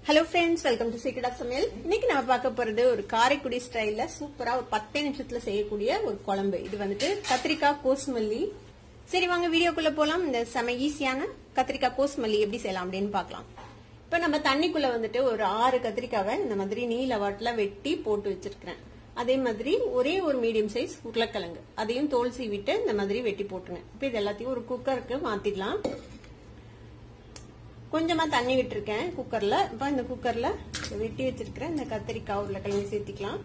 hello friends welcome to secret of சமையல் இன்னைக்கு நம்ம பார்க்க போறது ஒரு காரைக்குடி ஸ்டைல்ல சூப்பரா ஒரு பத்தே நிமிஷத்துல செய்யக்கூடிய ஒரு குழம்பு இது வந்துட்டு கத்திரிக்காய் கோஸ்மல்லி சரி வாங்க வீடியோக்குள்ள போலாம் இந்த செம ஈஸியான கத்திரிக்காய் கோஸ்மல்லி எப்படி செய்யலாம் அப்படின்னு பார்க்கலாம் இப்ப நம்ம தண்ணிக்குள்ள வந்துட்டு ஒரு ஆறு கத்திரிக்காவை இந்த மாதிரி நீல வாட்டில வெட்டி போட்டு வச்சிருக்கிறேன் அதே மாதிரி ஒரே ஒரு மீடியம் சைஸ் உருளைக்கிழங்கு அதையும் தோல் சீவிட்டு இந்த மாதிரி வெட்டி போட்டுருங்க இப்ப இது எல்லாத்தையும் ஒரு குக்கருக்கு மாத்திடலாம் கொஞ்சமா தண்ணி விட்டுருக்கேன் குக்கர்ல இப்ப இந்த குக்கர்ல வெட்டி வச்சிருக்கிறேன் இந்த கத்திரிக்காய் உருளைக்கிழங்கு சேர்த்திக்கலாம்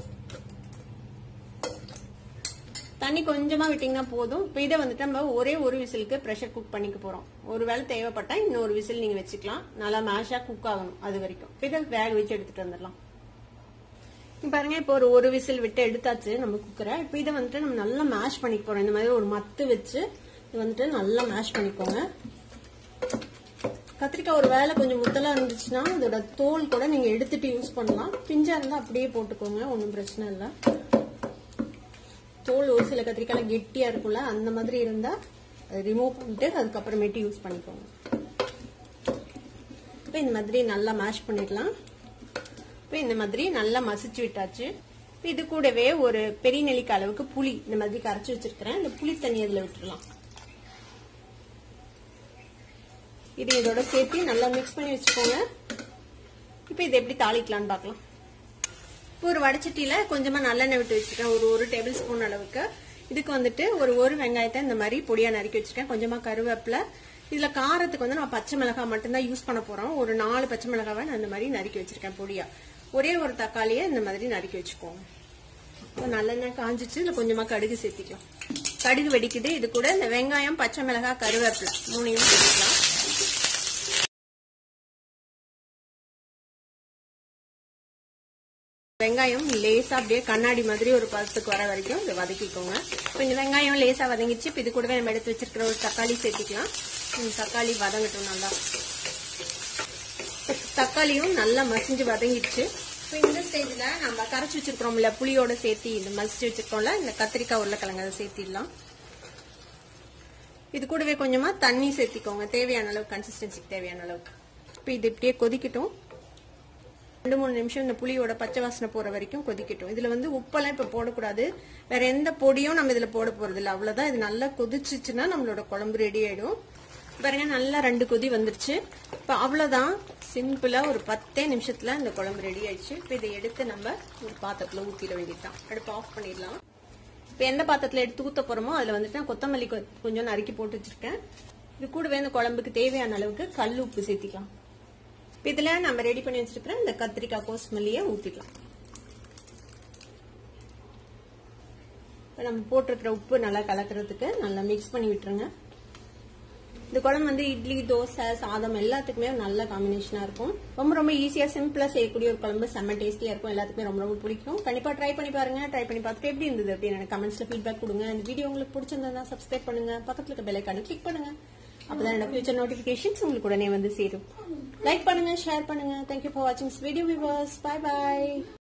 தண்ணி கொஞ்சமா விட்டீங்கன்னா போதும் இப்போ இதை வந்துட்டு நம்ம ஒரே ஒரு விசிலுக்கு ப்ரெஷர் குக் பண்ணிக்க போறோம் ஒருவேளை தேவைப்பட்டா இன்னொரு விசில் நீங்க வச்சுக்கலாம் நல்லா மேஷா குக் ஆகணும் அது வரைக்கும் இப்போ இதை வேக வச்சு எடுத்துட்டு வந்துடலாம் பாருங்க இப்போ ஒரு ஒரு விசில் விட்டு எடுத்தாச்சு நம்ம குக்கரை இப்போ இதை வந்துட்டு நம்ம நல்லா மேஷ் பண்ணிக்க போறோம் இந்த மாதிரி ஒரு மத்து வச்சு இது வந்துட்டு நல்லா மேஷ் பண்ணிக்கோங்க கத்திரிக்காய் ஒரு வேலை கொஞ்சம் முத்தலா இருந்துச்சுன்னா அதோட தோல் கூட நீங்க எடுத்துட்டு யூஸ் பண்ணலாம் பிஞ்சா இருந்தா அப்படியே போட்டுக்கோங்க ஒன்றும் பிரச்சனை இல்லை தோல் ஒரு சில கத்திரிக்காய் கெட்டியா இருக்கும்ல அந்த மாதிரி இருந்தா ரிமூவ் பண்ணிட்டு அதுக்கப்புறமேட்டு யூஸ் பண்ணிக்கோங்க இப்போ இந்த மாதிரி நல்லா மேஷ் பண்ணிடலாம் இப்போ இந்த மாதிரி நல்லா மசிச்சு விட்டாச்சு இது கூடவே ஒரு பெரிய நெல்லிக்காய் அளவுக்கு புளி இந்த மாதிரி கரைச்சி வச்சிருக்கிறேன் இந்த புளி தண்ணி அதில் விட்டுடலாம் இது இதோட சேர்த்து நல்லா மிக்ஸ் பண்ணி வச்சுக்கோங்க இப்போ இதை எப்படி தாளிக்கலாம்னு பார்க்கலாம் இப்போ ஒரு வடச்சட்டியில கொஞ்சமா நல்லெண்ணெய் விட்டு வச்சிருக்கேன் ஒரு ஒரு டேபிள் ஸ்பூன் அளவுக்கு இதுக்கு வந்துட்டு ஒரு ஒரு வெங்காயத்தை இந்த மாதிரி பொடியா நறுக்கி வச்சிருக்கேன் கொஞ்சமா கருவேப்பில இதுல காரத்துக்கு வந்து நான் பச்சை மிளகாய் மட்டும்தான் யூஸ் பண்ண போறோம் ஒரு நாலு பச்சை மிளகாவை நான் இந்த மாதிரி நறுக்கி வச்சிருக்கேன் பொடியா ஒரே ஒரு தக்காளியை இந்த மாதிரி நறுக்கி வச்சுக்கோங்க இப்போ நல்லெண்ணெய் காஞ்சிச்சு இதுல கொஞ்சமா கடுகு சேர்த்திக்கலாம் கடுகு வெடிக்குது இது கூட இந்த வெங்காயம் பச்சை மிளகாய் கருவேப்பிலை மூணையும் சேர்த்துக்கலாம் வெங்காயம் லேசா அப்படியே கண்ணாடி மாதிரி ஒரு பதத்துக்கு வர வரைக்கும் இதை வதக்கிக்கோங்க இப்போ இந்த வெங்காயம் லேசா வதங்கிச்சு இப்போ இது கூடவே நம்ம எடுத்து வச்சிருக்கிற ஒரு தக்காளி சேர்த்துக்கலாம் தக்காளி வதங்கட்டும் நல்லா தக்காளியும் நல்லா மசிஞ்சு வதங்கிடுச்சு இப்போ இந்த ஸ்டேஜ்ல நம்ம கரைச்சி வச்சிருக்கிறோம்ல புளியோட சேர்த்து இந்த மசிச்சு வச்சிருக்கோம்ல இந்த கத்திரிக்காய் உருளைக்கிழங்கு அதை சேர்த்திடலாம் இது கூடவே கொஞ்சமா தண்ணி சேர்த்திக்கோங்க தேவையான அளவுக்கு கன்சிஸ்டன்சிக்கு தேவையான அளவுக்கு இப்போ இது இப்படியே கொதிக்கட்டும் ரெண்டு மூணு நிமிஷம் இந்த புளியோட பச்சை வாசனை போற வரைக்கும் கொதிக்கட்டும் இதுல வந்து உப்பெல்லாம் இப்ப போடக்கூடாது வேற எந்த பொடியும் நம்ம இதுல போட போறது இல்லை அவ்வளவுதான் இது நல்லா கொதிச்சுச்சுன்னா நம்மளோட குழம்பு ரெடி ஆயிடும் பாருங்க நல்லா ரெண்டு கொதி வந்துருச்சு இப்ப அவ்வளவுதான் சிம்பிளா ஒரு பத்தே நிமிஷத்துல இந்த குழம்பு ரெடி ஆயிடுச்சு இப்ப இதை எடுத்து நம்ம ஒரு பாத்திரத்துல ஊத்திட வேண்டியதுதான் அடுப்பு ஆஃப் பண்ணிடலாம் இப்ப எந்த பாத்திரத்துல எடுத்து ஊத்த போறோமோ அதுல வந்துட்டு நான் கொத்தமல்லி கொஞ்சம் நறுக்கி போட்டு வச்சிருக்கேன் இது கூடவே இந்த குழம்புக்கு தேவையான அளவுக்கு கல் உப்பு சேர்த்திக்கலாம் இதுல நம்ம ரெடி பண்ணி வச்சிருக்கிற இந்த கத்திரிக்காய் கோஸ்மல்லிய ஊத்திக்கலாம் நம்ம போட்டிருக்கிற உப்பு நல்லா கலக்கிறதுக்கு நல்லா மிக்ஸ் பண்ணி விட்டுருங்க இந்த குழம்பு வந்து இட்லி தோசை சாதம் எல்லாத்துக்குமே நல்ல காம்பினேஷனா இருக்கும் ரொம்ப ரொம்ப ஈஸியா சிம்பிளா செய்யக்கூடிய ஒரு குழம்பு செம்ம டேஸ்டியா இருக்கும் எல்லாத்துக்குமே ரொம்ப ரொம்ப பிடிக்கும் கண்டிப்பா ட்ரை பண்ணி பாருங்க ட்ரை பண்ணி பார்த்துட்டு எப்படி இருந்தது அப்படின்னு எனக்கு கமெண்ட்ஸ்ல ஃபீட்பேக் கொடுங்க இந்த வீடியோ உங்களுக்கு பிடிச்சிருந்தா சப்ஸ்கிரைப் பண்ணுங்க பக்கத்துல இருக்க பெல் ஐக்கான கிளிக் பண்ணுங்க அப்பதான் என்னோட ஃபியூச்சர் நோட்டிபிகேஷன்ஸ் உங்களுக்கு உடனே வந்து சேரும் லைக் பண்ணுங்க ஷேர் பண்ணுங்க தேங்க்யூ ஃபார் வாட்சிங் வீடியோ வியூவர்ஸ் பை பாய்